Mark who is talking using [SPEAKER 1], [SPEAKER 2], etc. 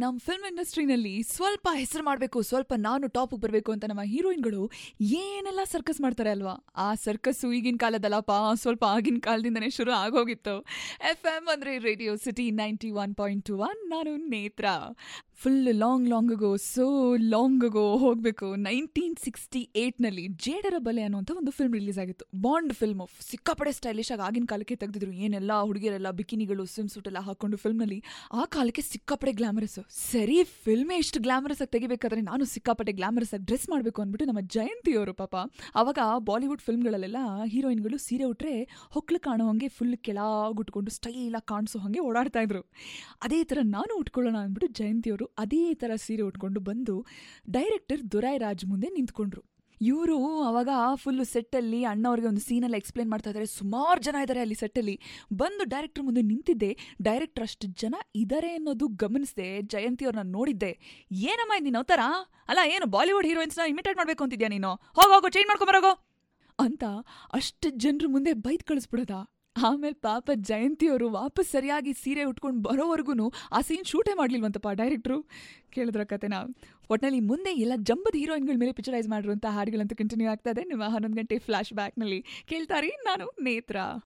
[SPEAKER 1] ನಮ್ಮ ಫಿಲ್ಮ್ ಇಂಡಸ್ಟ್ರಿನಲ್ಲಿ ಸ್ವಲ್ಪ ಹೆಸರು ಮಾಡಬೇಕು ಸ್ವಲ್ಪ ನಾನು ಟಾಪ್ ಬರಬೇಕು ಅಂತ ನಮ್ಮ ಹೀರೋಯಿನ್ಗಳು ಏನೆಲ್ಲ ಸರ್ಕಸ್ ಮಾಡ್ತಾರೆ ಅಲ್ವಾ ಆ ಸರ್ಕಸ್ಸು ಈಗಿನ ಕಾಲದಲ್ಲಪ್ಪ ಸ್ವಲ್ಪ ಆಗಿನ ಕಾಲದಿಂದನೇ ಶುರು ಆಗೋಗಿತ್ತು ಎಫ್ ಎಮ್ ಅಂದರೆ radio city ninety one point two one ನಾನು Nethra full long long ago so long ago ಹೋಗಬೇಕು ನೈನ್ಟೀನ್ ಸಿಕ್ಸ್ಟಿ ಏಯ್ಟ್ನಲ್ಲಿ ಜೇಡರ ಬಲೆ ಅನ್ನುವಂಥ ಒಂದು ಫಿಲ್ಮ್ ರಿಲೀಸ್ ಆಗಿತ್ತು ಬಾಂಡ್ ಫಿಲ್ಮು ಸಿಕ್ಕಾಪಡೆ ಸ್ಟೈಲಿಶ್ ಆಗಿ ಆಗಿನ ಕಾಲಕ್ಕೆ ತೆಗೆದಿದ್ರು ಏನೆಲ್ಲ ಹುಡುಗಿಯರೆಲ್ಲ ಬಿಕಿನಿಗಳು ಸ್ವಿಮ್ ಸೂಟ್ ಎಲ್ಲ ಹಾಕೊಂಡು ಫಿಲ್ಮ್ನಲ್ಲಿ ಆ ಕಾಲಕ್ಕೆ ಸಿಕ್ಕಾಪಡೆ ಗ್ಲಾಮರಸ್ ಸರಿ ಫಿಲ್ಮೇ ಇಷ್ಟು ಗ್ಲಾಮರಸ್ ಆಗಿ ತೆಗಿಬೇಕಾದ್ರೆ ನಾನು ಸಿಕ್ಕಾಪಟ್ಟೆ ಗ್ಲಾಮರಸ್ ಆಗಿ ಡ್ರೆಸ್ ಮಾಡಬೇಕು ಅಂದ್ಬಿಟ್ಟು ನಮ್ಮ ಜಯಂತಿಯವರು ಪಾಪ ಅವಾಗ ಬಾಲಿವುಡ್ ಫಿಲ್ಮ್ಗಳಲ್ಲೆಲ್ಲ ಹೀರೋಯಿನ್ಗಳು ಸೀರೆ ಉಟ್ರೆ ಹೊಕ್ಳು ಕಾಣೋ ಹಂಗೆ ಫುಲ್ ಕೆಳಗುಟ್ಕೊಂಡು ಸ್ಟೈಲಾಗಿ ಕಾಣಿಸೋ ಹಾಗೆ ಓಡಾಡ್ತಾ ಇದ್ರು ಅದೇ ಥರ ನಾನು ಉಟ್ಕೊಳ್ಳೋಣ ಅಂದ್ಬಿಟ್ಟು ಜಯಂತಿಯವರು ಅದೇ ಥರ ಸೀರೆ ಉಟ್ಕೊಂಡು ಬಂದು ಡೈರೆಕ್ಟರ್ ದುರೈ ರಾಜ್ ಮುಂದೆ ನಿಂತ್ಕೊಂಡ್ರು ಇವರು ಅವಾಗ ಫುಲ್ಲು ಸೆಟ್ಟಲ್ಲಿ ಅಣ್ಣವ್ರಿಗೆ ಒಂದು ಸೀನೆಲ್ಲ ಎಕ್ಸ್ಪ್ಲೇನ್ ಮಾಡ್ತಾ ಇದ್ದಾರೆ ಸುಮಾರು ಜನ ಇದ್ದಾರೆ ಅಲ್ಲಿ ಸೆಟ್ಟಲ್ಲಿ ಬಂದು ಡೈರೆಕ್ಟರ್ ಮುಂದೆ ನಿಂತಿದ್ದೆ ಡೈರೆಕ್ಟರ್ ಅಷ್ಟು ಜನ ಇದ್ದಾರೆ ಅನ್ನೋದು ಗಮನಿಸಿದೆ ಜಯಂತಿಯವ್ರನ್ನ ನೋಡಿದ್ದೆ ಏನಮ್ಮ ನೀನು ಅವತಾರ ಅಲ್ಲ ಏನು ಬಾಲಿವುಡ್ ಹೀರೋಯಿನ್ಸ್ನ ಇಮಿಟೇಟ್ ಮಾಡಬೇಕು ಅಂತಿದ್ಯಾ ನೀನು ಹೋಗೋಗೋ ಚೇಂಜ್ ಮಾಡ್ಕೊಂಬರೋಗೋ ಅಂತ ಅಷ್ಟು ಜನರ ಮುಂದೆ ಬೈದ್ ಕಳಿಸ್ಬಿಡೋದ ಆಮೇಲೆ ಪಾಪ ಜಯಂತಿಯವರು ವಾಪಸ್ ಸರಿಯಾಗಿ ಸೀರೆ ಉಟ್ಕೊಂಡು ಬರೋವರೆಗೂ ಆ ಸೀನ್ ಶೂಟೇ ಮಾಡ್ಲಿಲ್ವಂತಪ್ಪ ಡೈರೆಕ್ಟ್ರು ಕೇಳಿದ್ರ ಕತೆನ ಒಟ್ನಲ್ಲಿ ಮುಂದೆ ಎಲ್ಲ ಜಂಬದ ಹೀರೋಯಿನ್ಗಳ ಮೇಲೆ ಪಿಕ್ಚರೈಸ್ ಮಾಡಿರುವಂಥ ಹಾಡುಗಳಂತೂ ಕಂಟಿನ್ಯೂ ಆಗ್ತಾ ಇದೆ ನಿಮ್ಮ ಹನ್ನೊಂದು ಗಂಟೆ ಫ್ಲಾಶ್ ಬ್ಯಾಕ್ನಲ್ಲಿ ಕೇಳ್ತಾರಿ ನಾನು ನೇತ್ರ